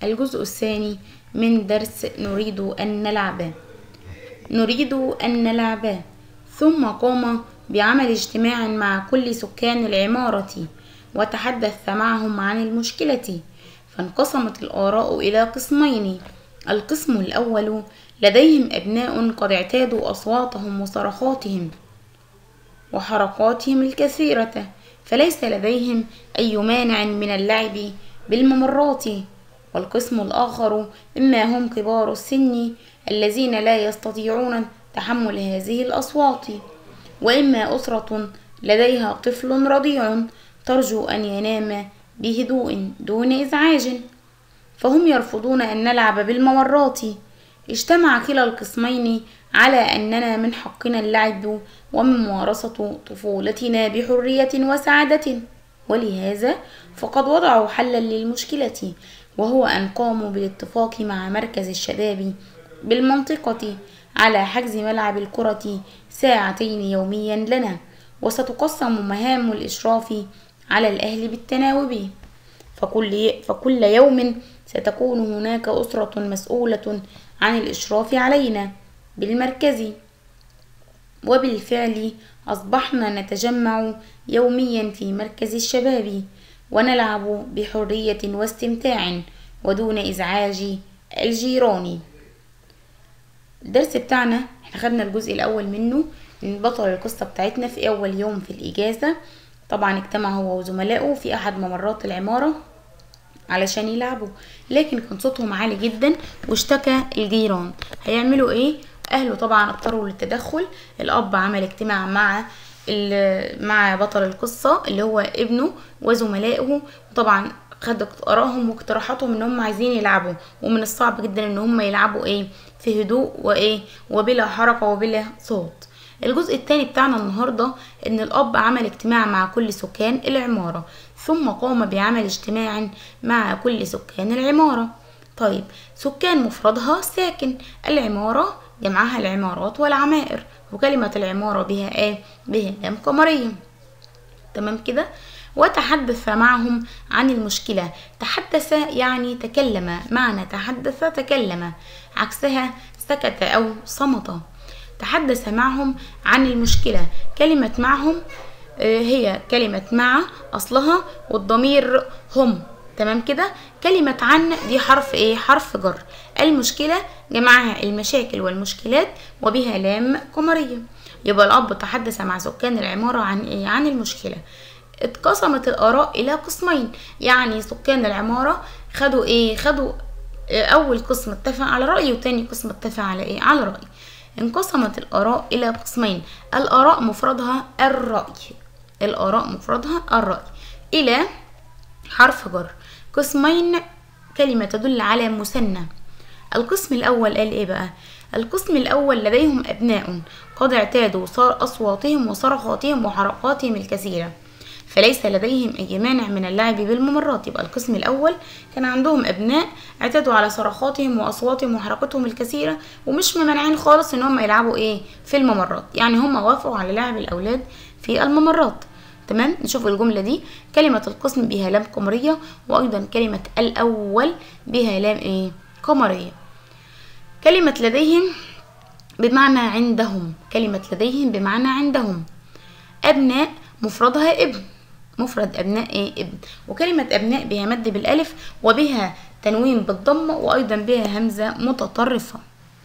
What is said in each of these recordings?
الجزء الثاني من درس نريد أن نلعب نريد أن نلعب ثم قام بعمل اجتماع مع كل سكان العمارة وتحدث معهم عن المشكلة فانقسمت الآراء إلى قسمين القسم الأول لديهم أبناء قد اعتادوا أصواتهم وصرخاتهم وحركاتهم الكثيرة فليس لديهم أي مانع من اللعب بالممرات والقسم الآخر إما هم كبار السن الذين لا يستطيعون تحمل هذه الأصوات وإما أسرة لديها طفل رضيع ترجو أن ينام بهدوء دون إزعاج فهم يرفضون أن نلعب بالممرات اجتمع كلا القسمين على أننا من حقنا اللعب وممارسة طفولتنا بحرية وسعادة ولهذا فقد وضعوا حلا للمشكلة وهو أن قاموا بالاتفاق مع مركز الشباب بالمنطقة على حجز ملعب الكرة ساعتين يوميا لنا وستقسم مهام الإشراف على الأهل بالتناوب فكل, فكل يوم ستكون هناك أسرة مسؤولة عن الإشراف علينا بالمركز وبالفعل أصبحنا نتجمع يوميا في مركز الشباب ونلعب بحرية واستمتاع ودون إزعاج الجيران الدرس بتاعنا احنا خدنا الجزء الأول منه من بطل القصة بتاعتنا في أول يوم في الإجازة طبعا اجتمع هو وزملائه في أحد ممرات العمارة علشان يلعبوا لكن كان صوتهم عالي جدا واشتكى الجيران هيعملوا ايه اهله طبعا اضطروا للتدخل الاب عمل اجتماع مع مع بطل القصة اللي هو ابنه وزملائه طبعا خد ارائهم واقتراحاتهم ان هم عايزين يلعبوا ومن الصعب جدا ان هم يلعبوا ايه في هدوء وايه وبلا حركة وبلا صوت الجزء الثاني بتاعنا النهاردة ان الاب عمل اجتماع مع كل سكان العمارة ثم قام بعمل اجتماع مع كل سكان العمارة طيب سكان مفردها ساكن العمارة جمعها العمارات والعمائر وكلمة العمارة بها ايه بها لام قمرية تمام كده وتحدث معهم عن المشكلة تحدث يعني تكلم معنى تحدث تكلم عكسها سكت أو صمت تحدث معهم عن المشكلة كلمة معهم هي كلمة مع أصلها والضمير هم تمام كده كلمة عن دي حرف ايه حرف جر المشكلة جمعها المشاكل والمشكلات وبها لام قمرية يبقى الأب تحدث مع سكان العمارة عن ايه عن المشكلة اتقسمت الآراء إلى قسمين يعني سكان العمارة خدوا ايه خدوا أول قسم اتفق على رأي وتاني قسم اتفق على ايه على رأي انقسمت الآراء إلى قسمين الآراء مفردها الرأي الآراء مفردها الرأي إلى حرف جر قسمين كلمة تدل على مثنى القسم الأول قال إيه بقى القسم الأول لديهم أبناء قد اعتادوا صار أصواتهم وصرخاتهم وحركاتهم الكثيرة فليس لديهم أي مانع من اللعب بالممرات يبقى القسم الأول كان عندهم أبناء اعتادوا على صرخاتهم وأصواتهم وحركتهم الكثيرة ومش ممانعين خالص إن هم يلعبوا إيه في الممرات يعني هم وافقوا على لعب الأولاد في الممرات تمام نشوف الجملة دي كلمة القسم بها لام قمرية وأيضا كلمة الأول بها لام إيه قمرية كلمة لديهم بمعنى عندهم كلمة لديهم بمعنى عندهم أبناء مفردها ابن مفرد أبناء إيه ابن وكلمة أبناء بها مد بالألف وبها تنوين بالضم وأيضا بها همزة متطرفة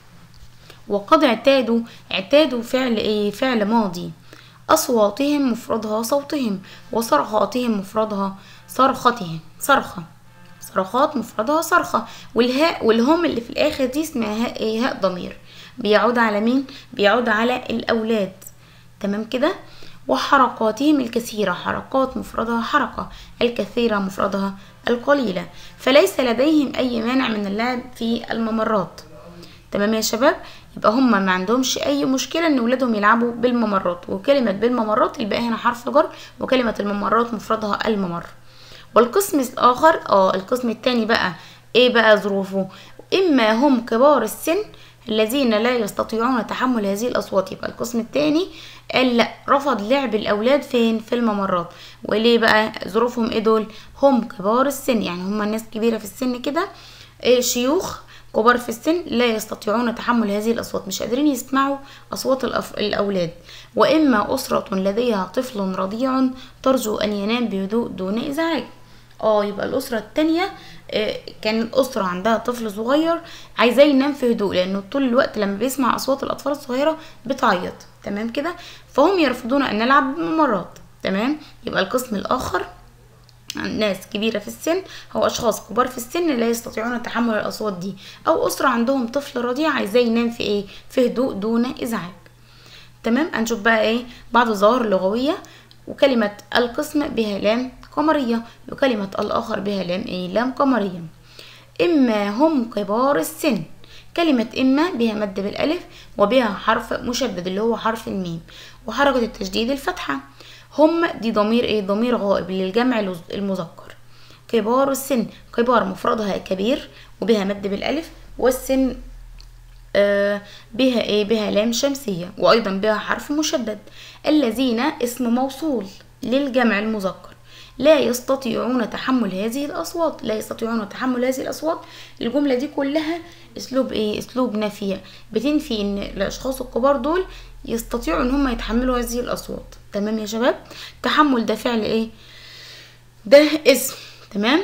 وقد اعتادوا اعتادوا فعل إيه فعل ماضي أصواتهم مفردها صوتهم وصرخاتهم مفردها صرختهم صرخة صرخات مفردها صرخة والهاء والهم اللي في الآخر دي اسمها هاء إيه هاء ضمير بيعود على مين بيعود على الأولاد تمام كده وحركاتهم الكثيرة حركات مفردها حركة الكثيرة مفردها القليلة فليس لديهم أي مانع من اللعب في الممرات تمام يا شباب يبقى هم ما عندهمش اي مشكله ان ولادهم يلعبوا بالممرات وكلمه بالممرات يبقى هنا حرف جر وكلمه الممرات مفردها الممر والقسم الاخر اه القسم الثاني بقى ايه بقى ظروفه اما هم كبار السن الذين لا يستطيعون تحمل هذه الاصوات يبقى القسم الثاني قال لا رفض لعب الاولاد فين في الممرات وليه بقى ظروفهم ايه دول هم كبار السن يعني هم الناس كبيره في السن كده إيه شيوخ كبار في السن لا يستطيعون تحمل هذه الأصوات مش قادرين يسمعوا أصوات الأف... الأولاد وإما أسرة لديها طفل رضيع ترجو أن ينام بهدوء دون إزعاج اه يبقى الأسرة التانية آه، كانت أسرة عندها طفل صغير عايزاه ينام في هدوء لأنه طول الوقت لما بيسمع أصوات الأطفال الصغيرة بتعيط تمام كده فهم يرفضون أن نلعب بممرات تمام يبقى القسم الآخر ناس كبيرة في السن أو أشخاص كبار في السن لا يستطيعون تحمل الأصوات دي أو أسرة عندهم طفل رضيع عايزاه ينام في إيه في هدوء دون إزعاج تمام هنشوف بقى إيه بعض الظواهر اللغوية وكلمة القسم بها لام قمرية وكلمة الآخر بها لام إيه لام قمرية إما هم كبار السن كلمة إما بها مد بالألف وبها حرف مشدد اللي هو حرف الميم وحركة التشديد الفتحة هم دي ضمير إيه ضمير غائب للجمع الوز- المذكر كبار السن كبار مفردها كبير وبها مد بالألف والسن آه، بها ايه بها لام شمسية وايضا بها حرف مشدد الذين اسم موصول للجمع المذكر لا يستطيعون تحمل هذه الاصوات لا يستطيعون تحمل هذه الاصوات الجملة دي كلها اسلوب ايه اسلوب نفي بتنفي ان الاشخاص الكبار دول يستطيعوا ان هم يتحملوا هذه الاصوات تمام يا شباب تحمل ده فعل ايه ده اسم تمام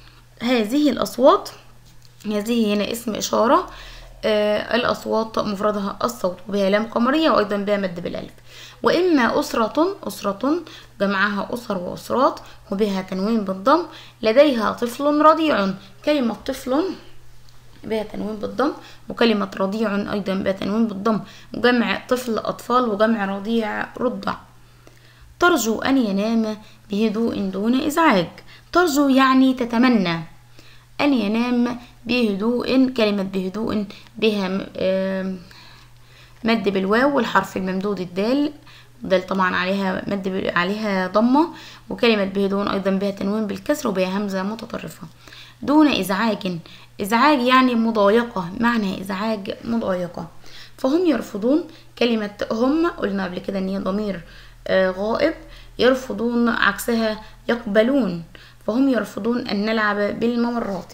هذه الاصوات هذه هنا اسم إشارة آه الأصوات مفردها الصوت وبها لام قمرية وأيضا بها مد بالألف وإما أسرة أسرة جمعها أسر وأسرات وبها تنوين بالضم لديها طفل رضيع كلمة طفل بها تنوين بالضم وكلمة رضيع أيضا بها تنوين بالضم وجمع طفل أطفال وجمع رضيع رضع ترجو أن ينام بهدوء دون إزعاج ترجو يعني تتمنى أن ينام بهدوء كلمة بهدوء بها م- آم، مد بالواو والحرف الممدود الدال دال طبعا عليها مد بال- عليها ضمة وكلمة بهدوء أيضا بها تنوين بالكسر وبها همزة متطرفة دون إزعاج إزعاج يعني مضايقة معنى إزعاج مضايقة فهم يرفضون كلمة هم قلنا قبل كده إن هي ضمير آه، غائب يرفضون عكسها يقبلون فهم يرفضون أن نلعب بالممرات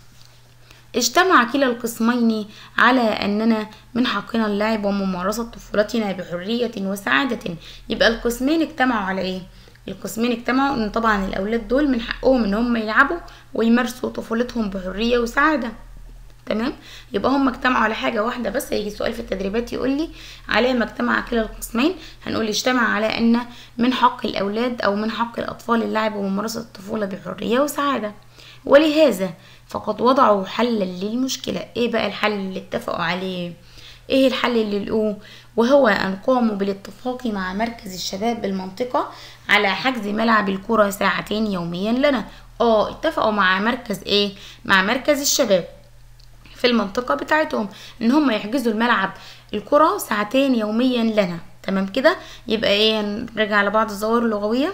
اجتمع كلا القسمين على أننا من حقنا اللعب وممارسة طفولتنا بحرية وسعادة يبقى القسمين اجتمعوا على ايه؟ القسمين اجتمعوا ان طبعا الأولاد دول من حقهم ان هم يلعبوا ويمارسوا طفولتهم بحرية وسعادة تمام يبقى هم اجتمعوا على حاجة واحدة بس هيجي سؤال في التدريبات يقول لي على ما اجتمع كلا القسمين هنقول اجتمع على ان من حق الأولاد أو من حق الأطفال اللعب وممارسة الطفولة بحرية وسعادة ولهذا فقد وضعوا حلا للمشكلة ايه بقى الحل اللي اتفقوا عليه ايه الحل اللي لقوه وهو ان قاموا بالاتفاق مع مركز الشباب بالمنطقة على حجز ملعب الكرة ساعتين يوميا لنا اه اتفقوا مع مركز ايه مع مركز الشباب في المنطقة بتاعتهم ان هم يحجزوا الملعب الكرة ساعتين يوميا لنا تمام كده يبقى ايه نرجع لبعض الظواهر اللغوية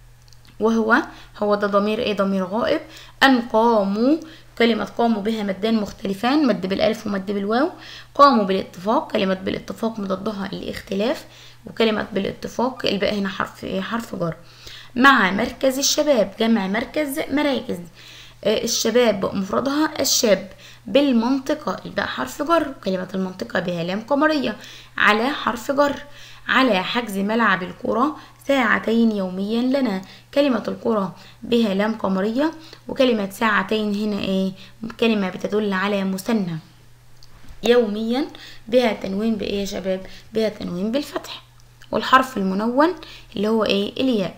وهو هو ده ضمير ايه ضمير غائب ان قاموا كلمة قاموا بها مدان مختلفان مد بالألف ومد بالواو قاموا بالاتفاق كلمة بالاتفاق مضادها الاختلاف وكلمة بالاتفاق الباقي هنا حرف ايه حرف جر مع مركز الشباب جمع مركز مراكز آه، الشباب مفردها الشاب بالمنطقة الباء حرف جر كلمة المنطقة بها لام قمرية على حرف جر على حجز ملعب الكرة ساعتين يوميا لنا كلمة الكرة بها لام قمرية وكلمة ساعتين هنا ايه كلمة بتدل على مثنى يوميا بها تنوين بايه يا شباب بها تنوين بالفتح والحرف المنون اللي هو ايه الياء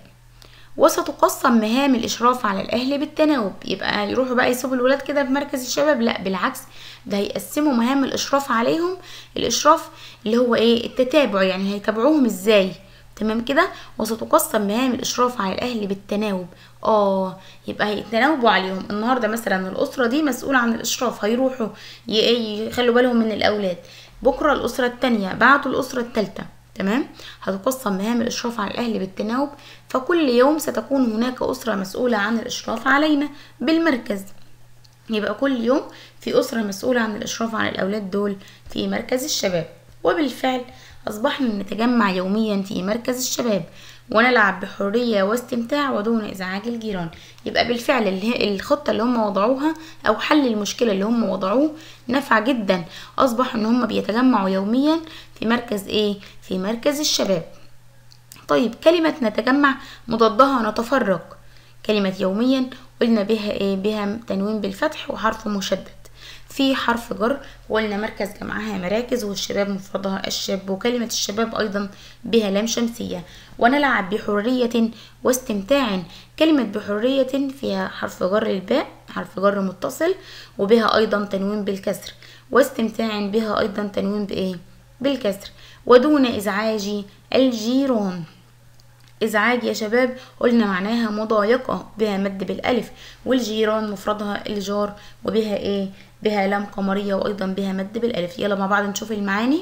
وستقسم مهام الإشراف على الأهل بالتناوب يبقى يروحوا بقى يسيبوا الولاد كده في مركز الشباب لا بالعكس ده هيقسموا مهام الإشراف عليهم الإشراف اللي هو إيه التتابع يعني هيتابعوهم إزاي تمام كده وستقسم مهام الإشراف على الأهل بالتناوب اه يبقى هيتناوبوا عليهم النهارده مثلا الأسرة دي مسؤولة عن الإشراف هيروحوا ي- يخلوا بالهم من الأولاد بكرة الأسرة التانية بعتوا الأسرة التالتة تمام هتقسم مهام الإشراف على الأهل بالتناوب فكل يوم ستكون هناك أسرة مسؤولة عن الإشراف علينا بالمركز يبقى كل يوم في أسرة مسؤولة عن الإشراف على الأولاد دول في مركز الشباب وبالفعل أصبحنا نتجمع يوميا في مركز الشباب ونلعب بحرية واستمتاع ودون إزعاج الجيران يبقى بالفعل اللي هي- الخطة اللي هم وضعوها أو حل المشكلة اللي هم وضعوه نفع جدا أصبح إن هم بيتجمعوا يوميا في مركز إيه؟ في مركز الشباب طيب كلمة نتجمع مضادها نتفرق كلمة يوميا قلنا بها ايه بها تنوين بالفتح وحرف مشدد في حرف جر وقلنا مركز جمعها مراكز والشباب مفردها الشاب وكلمة الشباب أيضا بها لام شمسية ونلعب بحرية واستمتاع كلمة بحرية فيها حرف جر الباء حرف جر متصل وبها أيضا تنوين بالكسر واستمتاع بها أيضا تنوين بإيه بالكسر ودون إزعاج الجيران إزعاج يا شباب قلنا معناها مضايقة بها مد بالألف والجيران مفردها الجار وبها إيه بها لام قمرية وأيضا بها مد بالألف يلا مع بعض نشوف المعاني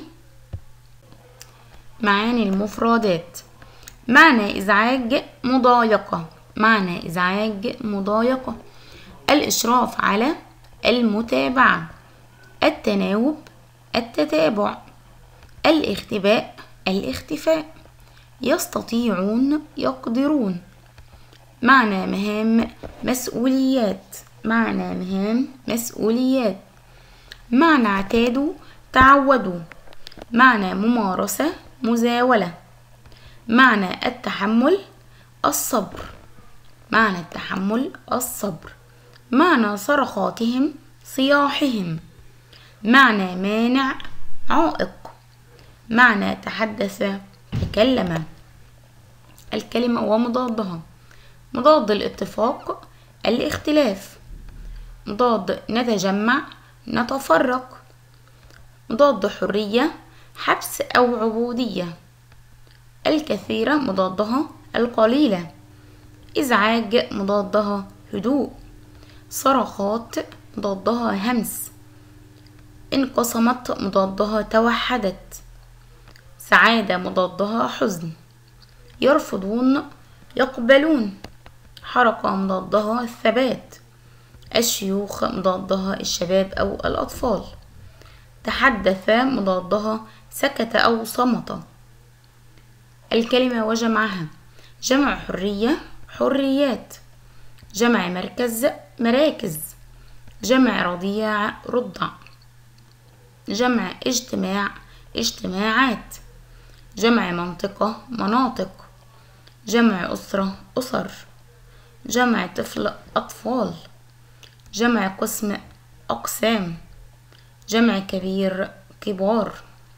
معاني المفردات معنى إزعاج مضايقة معنى إزعاج مضايقة الإشراف على المتابعة التناوب التتابع الاختباء الاختفاء يستطيعون يقدرون معنى مهام مسؤوليات معنى مهام مسؤوليات معنى اعتادوا تعودوا معنى ممارسة مزاولة معنى التحمل الصبر معنى التحمل الصبر معنى صرخاتهم صياحهم معنى مانع عائق معنى تحدث تكلم الكلمة ومضادها مضاد الاتفاق الاختلاف مضاد نتجمع نتفرق مضاد حرية حبس أو عبودية الكثيرة مضادها القليلة إزعاج مضادها هدوء صرخات مضادها همس انقسمت مضادها توحدت سعادة مضادها حزن يرفضون يقبلون حركة مضادها الثبات الشيوخ مضادها الشباب أو الأطفال تحدث مضادها سكت أو صمت الكلمة وجمعها جمع حرية حريات جمع مركز مراكز جمع رضيع رضع جمع اجتماع اجتماعات جمع منطقة مناطق جمع أسرة أسر جمع طفل أطفال جمع قسم أقسام جمع كبير كبار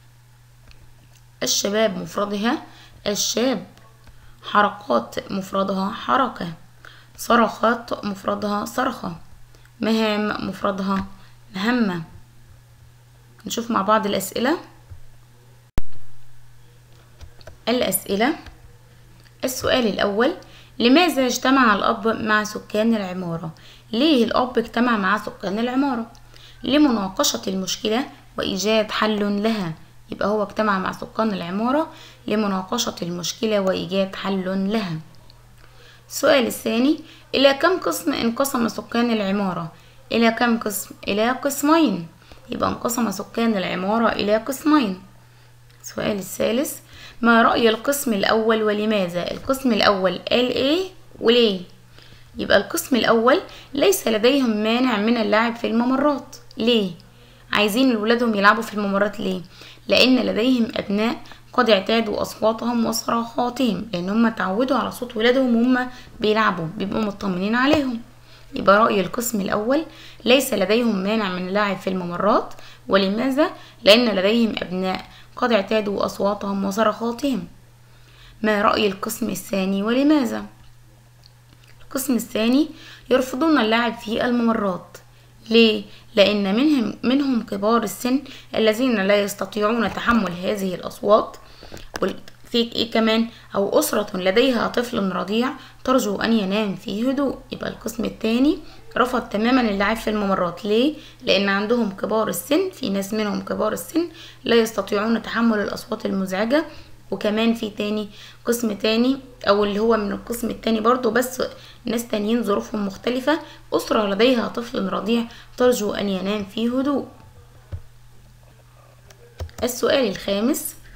الشباب مفردها الشاب حركات مفردها حركة صرخات مفردها صرخة مهام مفردها مهمة نشوف مع بعض الأسئلة الأسئلة السؤال الأول لماذا اجتمع الأب مع سكان العمارة؟ ليه الأب اجتمع مع سكان العمارة؟ لمناقشة المشكلة وإيجاد حل لها يبقى هو اجتمع مع سكان العمارة لمناقشة المشكلة وإيجاد حل لها السؤال الثاني إلى كم قسم انقسم سكان العمارة؟ إلى كم قسم؟ إلى قسمين يبقى انقسم سكان العمارة إلى قسمين السؤال الثالث ما رأي القسم الأول ولماذا؟ القسم الأول قال إيه وليه؟ يبقى القسم الأول ليس لديهم مانع من اللعب في الممرات ليه؟ عايزين ولادهم يلعبوا في الممرات ليه؟ لأن لديهم أبناء قد اعتادوا أصواتهم وصراخاتهم لأن هم اتعودوا على صوت ولادهم وهم بيلعبوا بيبقوا مطمنين عليهم يبقى رأي القسم الأول ليس لديهم مانع من اللعب في الممرات ولماذا؟ لأن لديهم أبناء قد اعتادوا أصواتهم وصرخاتهم ما رأي القسم الثاني ولماذا؟ القسم الثاني يرفضون اللعب في الممرات ليه؟ لأن منهم, منهم كبار السن الذين لا يستطيعون تحمل هذه الأصوات في إيه كمان أو أسرة لديها طفل رضيع ترجو أن ينام في هدوء يبقى القسم الثاني رفض تماما اللعب في الممرات ليه؟ لأن عندهم كبار السن في ناس منهم كبار السن لا يستطيعون تحمل الأصوات المزعجة وكمان في تاني قسم تاني أو اللي هو من القسم التاني برضو بس ناس تانيين ظروفهم مختلفة أسرة لديها طفل رضيع ترجو أن ينام في هدوء السؤال الخامس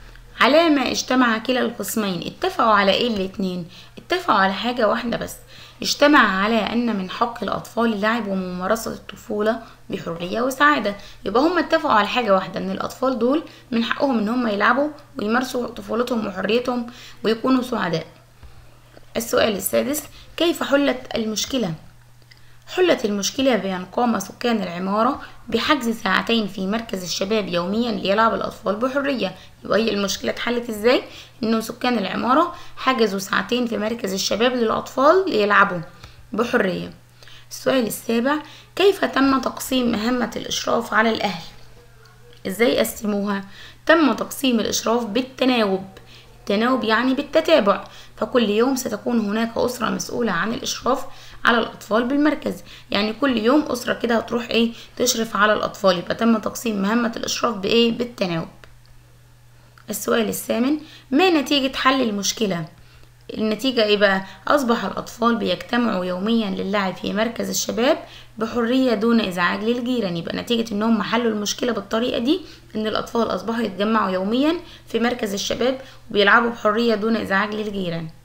على ما اجتمع كلا القسمين اتفقوا على ايه الاتنين اتفقوا على حاجة واحدة بس اجتمع على ان من حق الاطفال اللعب وممارسة الطفولة بحرية وسعادة يبقى هم اتفقوا على حاجة واحدة ان الاطفال دول من حقهم ان هم يلعبوا ويمارسوا طفولتهم وحريتهم ويكونوا سعداء السؤال السادس كيف حلت المشكلة حلت المشكلة بأن قام سكان العمارة بحجز ساعتين في مركز الشباب يوميا ليلعب الأطفال بحرية يبقى هي المشكلة اتحلت ازاي؟ إنه سكان العمارة حجزوا ساعتين في مركز الشباب للأطفال ليلعبوا بحرية السؤال السابع كيف تم تقسيم مهمة الإشراف على الأهل؟ ازاي قسموها؟ تم تقسيم الإشراف بالتناوب التناوب يعني بالتتابع فكل يوم ستكون هناك أسرة مسؤولة عن الإشراف على الأطفال بالمركز يعني كل يوم أسرة كده هتروح إيه تشرف على الأطفال يبقى تم تقسيم مهمة الإشراف بإيه بالتناوب السؤال الثامن ما نتيجة حل المشكلة النتيجة ايه بقى؟ أصبح الأطفال بيجتمعوا يوميا للعب في مركز الشباب بحرية دون إزعاج للجيران يبقى نتيجة إنهم حلوا المشكلة بالطريقة دي إن الأطفال أصبحوا يتجمعوا يوميا في مركز الشباب وبيلعبوا بحرية دون إزعاج للجيران